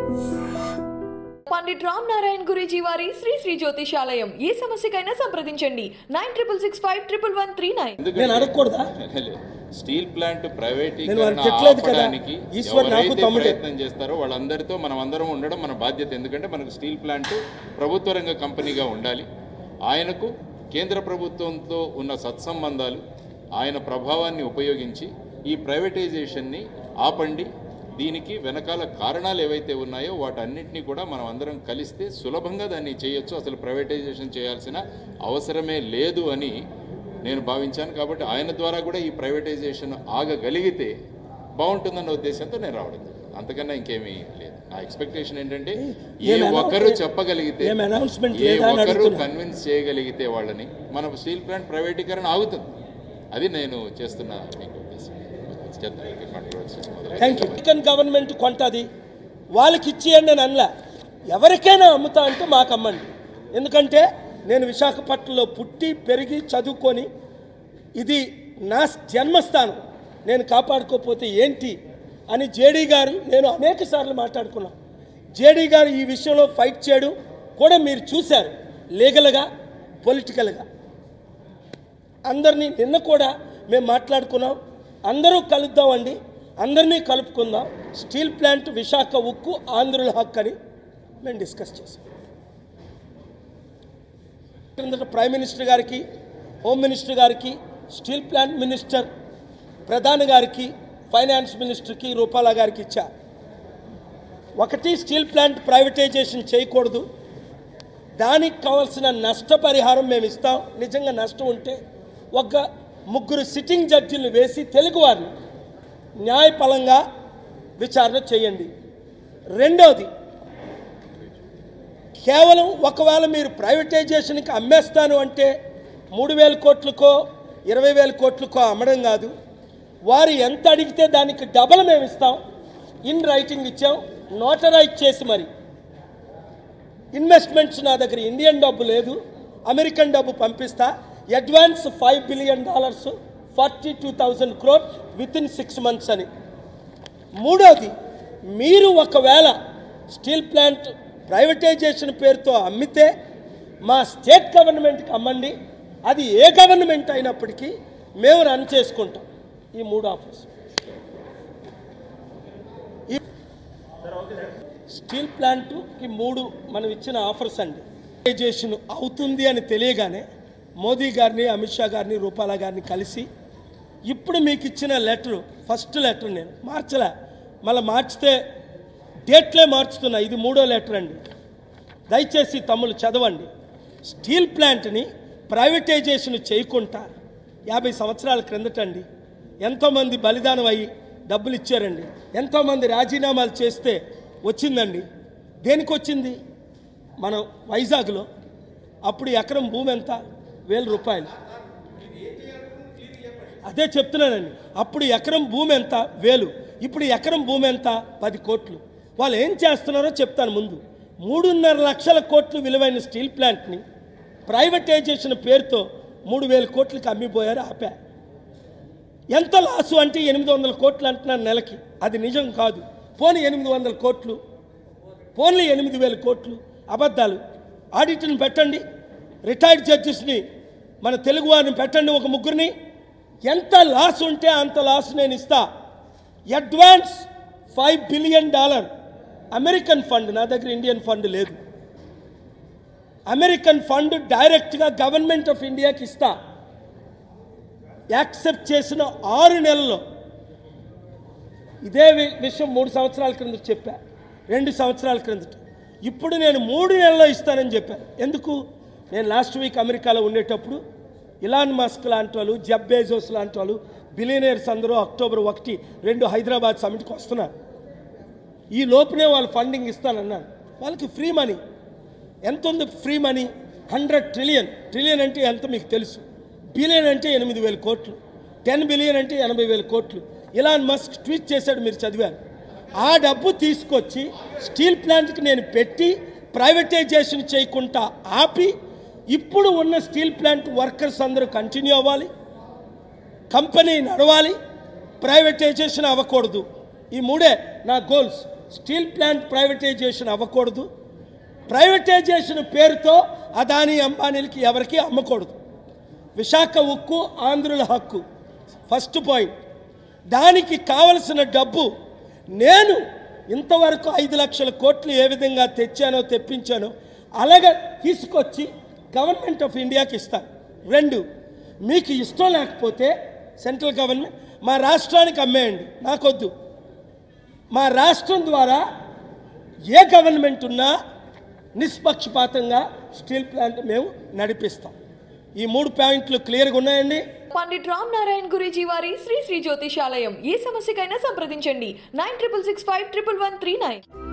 పండిట్ రామ్ నారాయణ్ గురూజీ వారి శ్రీ శ్రీ జ్యోతిషాలయం ఏ సమస్యకైనా సంప్రదించండి nine triple six five triple one three nine నేను అడగకూడదా స్టీల్ ప్లాంట్ నేను ప్రైవేటీకరణ వాళ్ళకి తిట్టలేదు కదా. ఆపడానికి ఈశ్వర్ నాకు ఎవరైతే తమ్ముడే. ప్రయత్నం చేస్తారో వాళ్ళందరితో మనం అందరం ఉండడం మన బాధ్యత ఎందుకంటే మనకు స్టీల్ ప్లాంట్ ప్రభుత్వ రంగ కంపెనీగా ఉండాలి ఆయనకు కేంద్ర ప్రభుత్వంతో ఉన్న సత్సంబంధాలు ఆయన ప్రభావాన్ని ఉపయోగించి ఈ ప్రైవేటైజేషన్ని ఆపండి దీనికి వెనకాల కారణాలు ఏవైతే ఉన్నాయో వాటన్నిటినీ కూడా మనం అందరం కలిస్తే సులభంగా దాన్ని చేయొచ్చు అసలు ప్రైవేటైజేషన్ చేయాల్సిన అవసరమే లేదు అని నేను భావించాను కాబట్టి ఆయన ద్వారా కూడా ఈ ప్రైవేటైజేషన్ ఆగగలిగితే బాగుంటుందన్న ఉద్దేశంతో నేను రావడం జరిగింది. అంతకన్నా ఇంకేమీ లేదు నా ఎక్స్పెక్టేషన్ ఏంటంటే ఏ ఏం అనా- ఒక్కరు ఏ- చెప్పగలిగితే ఏం announcement ఏ లేదా అని ఒక్కరు అడుగుతున్నా. కన్విన్స్ చేయగలిగితే వాళ్ళని మన స్టీల్ ప్లాంట్ ప్రైవేటీకరణ ఆగుతుంది అది నేను చేస్తున్న మీకు ఉద్దేశం చేద్దాం. controversy మొదలైంది. థ్యాంక్ యూ అమెరికన్ గవర్నమెంట్ కొంటది వాళ్ళకి ఇచ్చేయండి అని అనలే ఎవరికైనా అమ్ముతా అంటే మాకు అమ్మండి ఎందుకంటే నేను విశాఖపట్నంలో పుట్టి పెరిగి చదువుకొని ఇది నా జన్మస్థానం నేను కాపాడుకోకపోతే ఏంటి అని జేడీ గారు నేను అనేక సార్లు మాట్లాడుకున్నాం జేడీ గారు ఈ విషయంలో ఫైట్ చేయడం కూడా మీరు చూశారు లీగల్గా పొలిటికల్గా అందరినీ నిన్న కూడా మేము మాట్లాడుకున్నాం అందరూ కలుద్దామండి అందరినీ కలుపుకుందాం స్టీల్ ప్లాంట్ విశాఖ ఉక్కు ఆంధ్రుల హక్కు అని మేము డిస్కస్ చేసాం క్రిందట ప్రైమ్ మినిస్టర్ గారికి హోమ్ మినిస్టర్ గారికి స్టీల్ ప్లాంట్ మినిస్టర్ ప్రధాని గారికి ఫైనాన్స్ మినిస్టర్కి రూపాల గారికి ఇచ్చా ఒకటి స్టీల్ ప్లాంట్ ప్రైవేటైజేషన్ చేయకూడదు దానికి కావాల్సిన నష్టపరిహారం మేము ఇస్తాం నిజంగా నష్టం ఉంటే ఒక ముగ్గురు సిట్టింగ్ జడ్జిలను వేసి తెలుగువారిని న్యాయపరంగా విచారణ చేయండి రెండవది కేవలం ఒకవేళ మీరు ప్రైవేటైజేషన్కి అమ్మేస్తాను అంటే మూడు వేల కోట్లకో ఇరవై వేల కోట్లకో అమ్మడం కాదు వారు ఎంత అడిగితే దానికి డబల్ మేము ఇస్తాం ఇన్ రైటింగ్ ఇచ్చాం నోటరైజ్ చేసి మరి ఇన్వెస్ట్మెంట్స్ నా దగ్గర ఇండియన్ డబ్బు లేదు అమెరికన్ డబ్బు పంపిస్తా advance five billion dollars forty two thousand crore with in six months అని మూడోది మీరు ఒకవేళ స్టీల్ ప్లాంట్ ప్రైవేటైజేషన్ పేరుతో అమ్మితే మా స్టేట్ గవర్నమెంట్కి అమ్మండి అది ఏ గవర్నమెంట్ అయినప్పటికీ మేము రన్ చేసుకుంటాం ఈ మూడు ఆఫర్స్ ఈ స్టీల్ ప్లాంట్కి మూడు మనం ఇచ్చిన ఆఫర్స్ అండి ప్రైవేటైజేషన్ అవుతుంది అని తెలియగానే మోదీ గారిని అమిత్ షా గారిని రూపాల గారిని కలిసి ఇప్పుడు మీకు ఇచ్చిన లెటర్ ఫస్ట్ లెటర్ నేను మార్చలే మళ్ళీ మార్చితే డేట్లే మార్చుతున్నా ఇది మూడో లెటర్ అండి దయచేసి తమ్ముళ్ళు చదవండి స్టీల్ ప్లాంట్ని ప్రైవేటైజేషన్ చేయకుండా యాభై సంవత్సరాల క్రిందటండి ఎంతోమంది బలిదానం అయ్యి డబ్బులు ఇచ్చారండి ఎంతోమంది రాజీనామాలు చేస్తే వచ్చిందండి దేనికి వచ్చింది మనం వైజాగ్లో అప్పుడు ఎకరం భూమి ఎంత వేల రూపాయలు అదే చెప్తున్నానండి అప్పుడు ఎకరం భూమి ఎంత వేలు ఇప్పుడు ఎకరం భూమి ఎంత పది కోట్లు వాళ్ళు ఏం చేస్తున్నారో చెప్తాను ముందు మూడున్నర లక్షల కోట్లు విలువైన స్టీల్ ప్లాంట్ని ప్రైవేటైజేషన్ పేరుతో మూడు వేల కోట్లకి అమ్మిపోయారు ఆపా ఎంత లాసు అంటే ఎనిమిది వందల కోట్లు అంటున్నారు నెలకి అది నిజం కాదు పోనీ ఎనిమిది వందల కోట్లు పోన్లీ ఎనిమిది వేల కోట్లు అబద్ధాలు ఆడిట్ని పెట్టండి రిటైర్డ్ జడ్జెస్ని మన తెలుగు వారిని పెట్టండి ఒక ముగ్గురిని ఎంత లాస్ ఉంటే అంత లాస్ నేను ఇస్తా advance five billion dollar American fund నా దగ్గర ఇండియన్ ఫండ్ లేదు అమెరికన్ ఫండ్ డైరెక్ట్గా గవర్నమెంట్ ఆఫ్ ఇండియాకి ఇస్తా యాక్సెప్ట్ చేసిన ఆరు నెలల్లో ఇదే వి- విషయం మూడు సంవత్సరాల క్రిందట చెప్పా రెండు సంవత్సరాల క్రిందట ఇప్పుడు నేను మూడు నెలల్లో ఇస్తానని చెప్పాను ఎందుకు నేను లాస్ట్ వీక్ అమెరికాలో ఉండేటప్పుడు ఇలాన్ మస్క్ లాంటి వాళ్ళు జబ్ బేజోస్ లాంటి వాళ్ళు బిలియనర్స్ అందరూ అక్టోబర్ ఒకటి రెండు హైదరాబాద్ సమిట్కి వస్తున్నారు ఈ లోపునే వాళ్ళు ఫండింగ్ ఇస్తానన్నారు వాళ్ళకి ఫ్రీ మనీ ఎంత ఉంది free money hundred trillion trillion అంటే ఎంత మీకు తెలుసు బిలియన్ అంటే ఎనిమిది వేల కోట్లు టెన్ బిలియన్ అంటే ఎనభై వేల కోట్లు ఇలాన్ మస్క్ ట్వీట్ చేశాడు మీరు చదివారు ఆ డబ్బు తీసుకొచ్చి స్టీల్ ప్లాంట్కి నేను పెట్టి ప్రైవేటైజేషన్ చేయకుండా ఆపి ఇప్పుడు ఉన్న స్టీల్ ప్లాంట్ వర్కర్స్ అందరూ కంటిన్యూ అవ్వాలి కంపెనీ నడవాలి ప్రైవేటైజేషన్ అవ్వకూడదు ఈ మూడే నా గోల్స్ స్టీల్ ప్లాంట్ ప్రైవేటైజేషన్ అవ్వకూడదు ప్రైవేటైజేషన్ పేరుతో అదానీ అంబానీలకి ఎవరికి అమ్మకూడదు విశాఖ ఉక్కు ఆంధ్రుల హక్కు ఫస్ట్ పాయింట్ దానికి కావలసిన డబ్బు నేను ఇంతవరకు ఐదు లక్షల కోట్లు ఏ విధంగా తెచ్చానో తెప్పించానో అలాగే తీసుకొచ్చి గవర్నమెంట్ ఆఫ్ ఇండియాకి ఇస్తాను రెండు మీకు ఇష్టం లేకపోతే సెంట్రల్ గవర్నమెంట్ మా రాష్ట్రానికి అమ్మేయండి నాకొద్దు మా రాష్ట్రం ద్వారా ఏ గవర్నమెంట్ ఉన్నా నిష్పక్షపాతంగా స్టీల్ ప్లాంట్ మేము నడిపిస్తాం ఈ మూడు పాయింట్లు క్లియర్గా ఉన్నాయండి పండిట్ రామ్ నారాయణ గురూజీ వారి శ్రీ శ్రీ జ్యోతిషాలయం ఏ సమస్యకైనా సంప్రదించండి nine triple six five triple one three nine